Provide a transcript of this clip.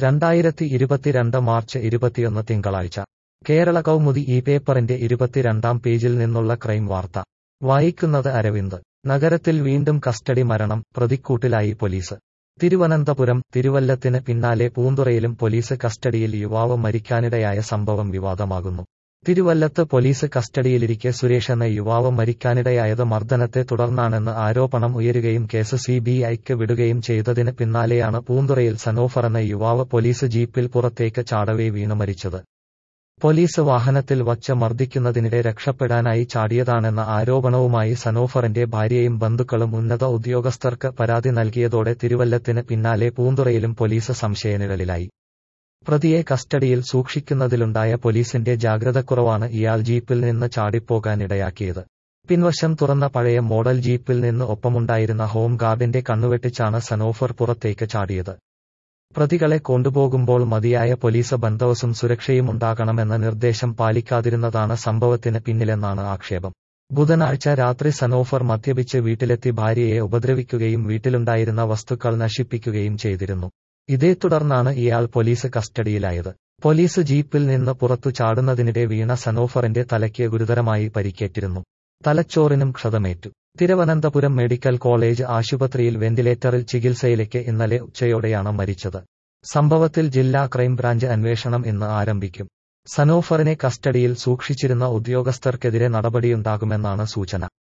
രണ്ടായിരത്തി ഇരുപത്തിരണ്ട് മാർച്ച് ഇരുപത്തിയൊന്ന് തിങ്കളാഴ്ച കേരള കൗമുദി ഈ പേപ്പറിന്റെ ഇരുപത്തിരണ്ടാം പേജിൽ നിന്നുള്ള ക്രൈം വാർത്ത വായിക്കുന്നത് അരവിന്ദ് നഗരത്തിൽ വീണ്ടും കസ്റ്റഡി മരണം പ്രതിക്കൂട്ടിലായി പോലീസ് തിരുവനന്തപുരം തിരുവല്ലത്തിന് പിന്നാലെ പൂന്തുറയിലും പോലീസ് കസ്റ്റഡിയിൽ യുവാവ് മരിക്കാനിടയായ സംഭവം വിവാദമാകുന്നു തിരുവല്ലത്ത് പോലീസ് കസ്റ്റഡിയിലിരിക്കെ സുരേഷ് എന്ന യുവാവ് മരിക്കാനിടയായത് മർദ്ദനത്തെ തുടർന്നാണെന്ന് ആരോപണം ഉയരുകയും കേസ് സിബിഐക്ക് വിടുകയും ചെയ്തതിന് പിന്നാലെയാണ് പൂന്തുറയിൽ സനോഫർ എന്ന യുവാവ് പോലീസ് ജീപ്പിൽ പുറത്തേക്ക് ചാടവേ വീണു മരിച്ചത് പോലീസ് വാഹനത്തിൽ വച്ച് മർദ്ദിക്കുന്നതിനിടെ രക്ഷപ്പെടാനായി ചാടിയതാണെന്ന ആരോപണവുമായി സനോഫറിന്റെ ഭാര്യയും ബന്ധുക്കളും ഉന്നത ഉദ്യോഗസ്ഥർക്ക് പരാതി നൽകിയതോടെ തിരുവല്ലത്തിന് പിന്നാലെ പൂന്തുറയിലും പോലീസ് സംശയനിഴലിലായി പ്രതിയെ കസ്റ്റഡിയിൽ സൂക്ഷിക്കുന്നതിലുണ്ടായ പോലീസിന്റെ ജാഗ്രതക്കുറവാണ് ഇയാൾ ജീപ്പിൽ നിന്ന് ചാടിപ്പോകാനിടയാക്കിയത് പിൻവശം തുറന്ന പഴയ മോഡൽ ജീപ്പിൽ നിന്ന് ഒപ്പമുണ്ടായിരുന്ന ഹോം ഗാർഡിന്റെ കണ്ണുവെട്ടിച്ചാണ് സനോഫർ പുറത്തേക്ക് ചാടിയത് പ്രതികളെ കൊണ്ടുപോകുമ്പോൾ മതിയായ പോലീസ് ബന്ദോബസ്തും സുരക്ഷയും ഉണ്ടാകണമെന്ന നിർദ്ദേശം പാലിക്കാതിരുന്നതാണ് സംഭവത്തിന് പിന്നിലെന്നാണ് ആക്ഷേപം ബുധനാഴ്ച രാത്രി സനോഫർ മദ്യപിച്ച് വീട്ടിലെത്തി ഭാര്യയെ ഉപദ്രവിക്കുകയും വീട്ടിലുണ്ടായിരുന്ന വസ്തുക്കൾ നശിപ്പിക്കുകയും ചെയ്തിരുന്നു ഇതേ തുടർന്നാണ് ഇയാൾ പോലീസ് കസ്റ്റഡിയിലായത് പോലീസ് ജീപ്പിൽ നിന്ന് പുറത്തു ചാടുന്നതിനിടെ വീണ സനോഫറിന്റെ തലയ്ക്ക് ഗുരുതരമായി പരിക്കേറ്റിരുന്നു തലച്ചോറിനും ക്ഷതമേറ്റു തിരുവനന്തപുരം മെഡിക്കൽ കോളേജ് ആശുപത്രിയിൽ വെന്റിലേറ്ററിൽ ചികിത്സയിലേക്ക് ഇന്നലെ ഉച്ചയോടെയാണ് മരിച്ചത് സംഭവത്തിൽ ജില്ലാ ക്രൈംബ്രാഞ്ച് അന്വേഷണം ഇന്ന് ആരംഭിക്കും സനോഫറിനെ കസ്റ്റഡിയിൽ സൂക്ഷിച്ചിരുന്ന ഉദ്യോഗസ്ഥർക്കെതിരെ നടപടിയുണ്ടാകുമെന്നാണ് സൂചന